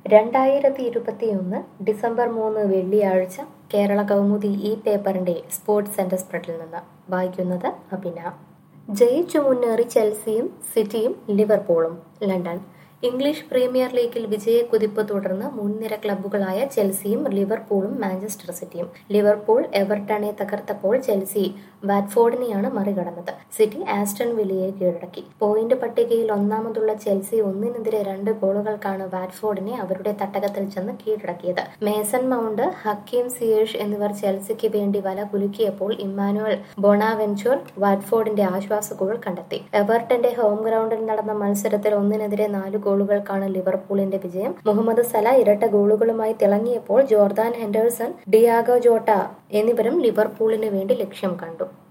രണ്ടായിരത്തി ഇരുപത്തിയൊന്ന് ഡിസംബർ മൂന്ന് വെള്ളിയാഴ്ച കേരള കൗമുദി ഈ പേപ്പറിന്റെ സ്പോർട്സ് സെന്റർ സ്പ്രെഡിൽ നിന്ന് വായിക്കുന്നത് അഭിന ജയിച്ചു മുന്നേറി ചെൽസിയും സിറ്റിയും ലിവർപൂളും ലണ്ടൻ ഇംഗ്ലീഷ് പ്രീമിയർ ലീഗിൽ വിജയക്കുതിപ്പ് തുടർന്ന് മുൻനിര ക്ലബ്ബുകളായ ചെൽസിയും ലിവർപൂളും മാഞ്ചസ്റ്റർ സിറ്റിയും ലിവർപൂൾ എവർട്ടണെ തകർത്തപ്പോൾ ചെൽസി വാറ്റ്ഫോർഡിനെയാണ് മറികടന്നത് സിറ്റി ആസ്റ്റൺ വില്ലയെ കീഴടക്കി പോയിന്റ് പട്ടികയിൽ ഒന്നാമതുള്ള ചെൽസി ഒന്നിനെതിരെ രണ്ട് ഗോളുകൾക്കാണ് വാറ്റ്ഫോർഡിനെ അവരുടെ തട്ടകത്തിൽ ചെന്ന് കീഴടക്കിയത് മേസൺ മൗണ്ട് ഹക്കീം സിയേഷ് എന്നിവർ ചെൽസിക്ക് വേണ്ടി വല കുലുക്കിയപ്പോൾ ഇമ്മാനുവൽ ബൊണാവെഞ്ചൂർ വാറ്റ്ഫോർഡിന്റെ ആശ്വാസ ഗോൾ കണ്ടെത്തി എവർട്ടന്റെ ഹോം ഗ്രൗണ്ടിൽ നടന്ന മത്സരത്തിൽ ഒന്നിനെതിരെ നാല് ഗോളുകൾക്കാണ് ലിവർപൂളിന്റെ വിജയം മുഹമ്മദ് സല ഇരട്ട ഗോളുകളുമായി തിളങ്ങിയപ്പോൾ ജോർദാൻ ഹെൻഡേഴ്സൺ ഡിയാഗോ ജോട്ട എന്നിവരും ലിവർപൂളിന് വേണ്ടി ലക്ഷ്യം കണ്ടു